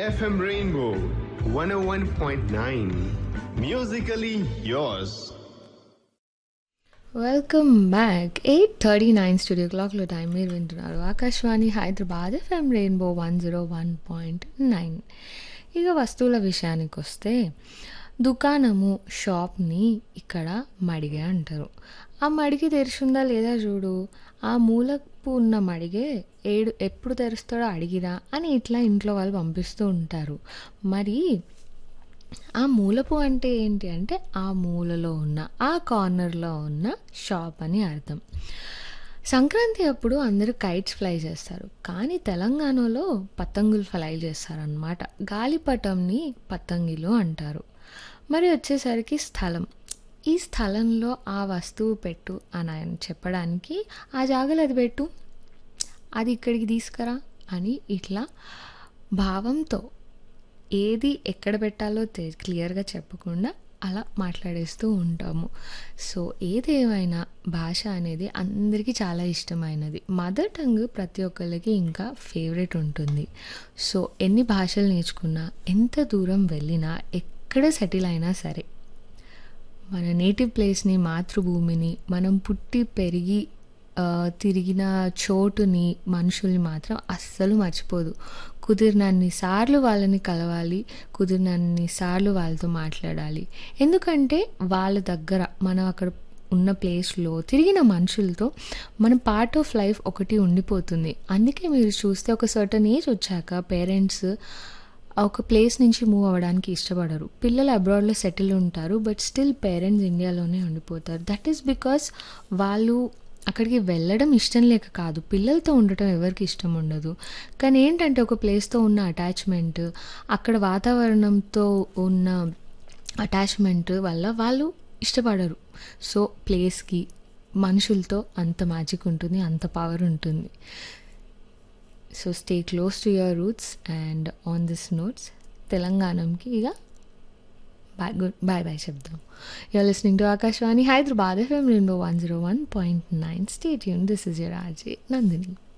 FM Rainbow 101.9. Musically yours. Welcome back eight thirty nine studio క్లాక్లో time మీరు వింటున్నారు Akashvani Hyderabad FM Rainbow one zero one point nine ఇక వస్తువుల విషయానికి వస్తే దుకాణము షాప్ని ఇక్కడ మడిగే అంటారు ఆ మడిగి తెరిచిందా లేదా చూడు ఆ మూలకు ఉన్న మడిగే ఏడు ఎప్పుడు తెరుస్తాడో అడిగిరా అని ఇట్లా ఇంట్లో వాళ్ళు పంపిస్తూ ఉంటారు మరి ఆ మూలపు అంటే ఏంటి అంటే ఆ మూలలో ఉన్న ఆ కార్నర్లో ఉన్న షాప్ అని అర్థం సంక్రాంతి అప్పుడు అందరూ కైట్స్ ఫ్లై చేస్తారు కానీ తెలంగాణలో పతంగులు ఫ్లై చేస్తారనమాట గాలిపటంని పతంగిలు అంటారు మరి వచ్చేసరికి స్థలం ఈ స్థలంలో ఆ వస్తువు పెట్టు అని ఆయన చెప్పడానికి ఆ జాగలు అది పెట్టు అది ఇక్కడికి తీసుకురా అని ఇట్లా భావంతో ఏది ఎక్కడ పెట్టాలో తె క్లియర్గా చెప్పకుండా అలా మాట్లాడేస్తూ ఉంటాము సో ఏదేమైనా భాష అనేది అందరికీ చాలా ఇష్టమైనది మదర్ టంగ్ ప్రతి ఒక్కరికి ఇంకా ఫేవరెట్ ఉంటుంది సో ఎన్ని భాషలు నేర్చుకున్నా ఎంత దూరం వెళ్ళినా ఎక్కడ సెటిల్ అయినా సరే మన నేటివ్ ప్లేస్ని మాతృభూమిని మనం పుట్టి పెరిగి ఆ, తిరిగిన చోటుని మనుషుల్ని మాత్రం అస్సలు మర్చిపోదు కుదిరినన్ని సార్లు వాళ్ళని కలవాలి కుదిరినన్ని సార్లు వాళ్ళతో మాట్లాడాలి ఎందుకంటే వాళ్ళ దగ్గర మనం అక్కడ ఉన్న ప్లేస్లో తిరిగిన మనుషులతో మన పార్ట్ ఆఫ్ లైఫ్ ఒకటి ఉండిపోతుంది అందుకే మీరు చూస్తే ఒక సర్టన్ ఏజ్ వచ్చాక పేరెంట్స్ ఒక ప్లేస్ నుంచి మూవ్ అవ్వడానికి ఇష్టపడరు పిల్లలు అబ్రాడ్లో సెటిల్ ఉంటారు బట్ స్టిల్ పేరెంట్స్ ఇండియాలోనే ఉండిపోతారు దట్ ఈస్ బికాస్ వాళ్ళు అక్కడికి వెళ్ళడం ఇష్టం లేక కాదు పిల్లలతో ఉండటం ఎవరికి ఇష్టం ఉండదు కానీ ఏంటంటే ఒక ప్లేస్తో ఉన్న అటాచ్మెంట్ అక్కడ వాతావరణంతో ఉన్న అటాచ్మెంట్ వల్ల వాళ్ళు ఇష్టపడరు సో ప్లేస్కి మనుషులతో అంత మ్యాజిక్ ఉంటుంది అంత పవర్ ఉంటుంది so stay close to your roots and on this notes తెలంగాణకి ఇక బాయ్ గుడ్ బాయ్ బాయ్ చెప్దాం you're listening to Akashvani Hyderabad FM Rainbow one zero one point nine stay యూన్ this is your RJ Nandini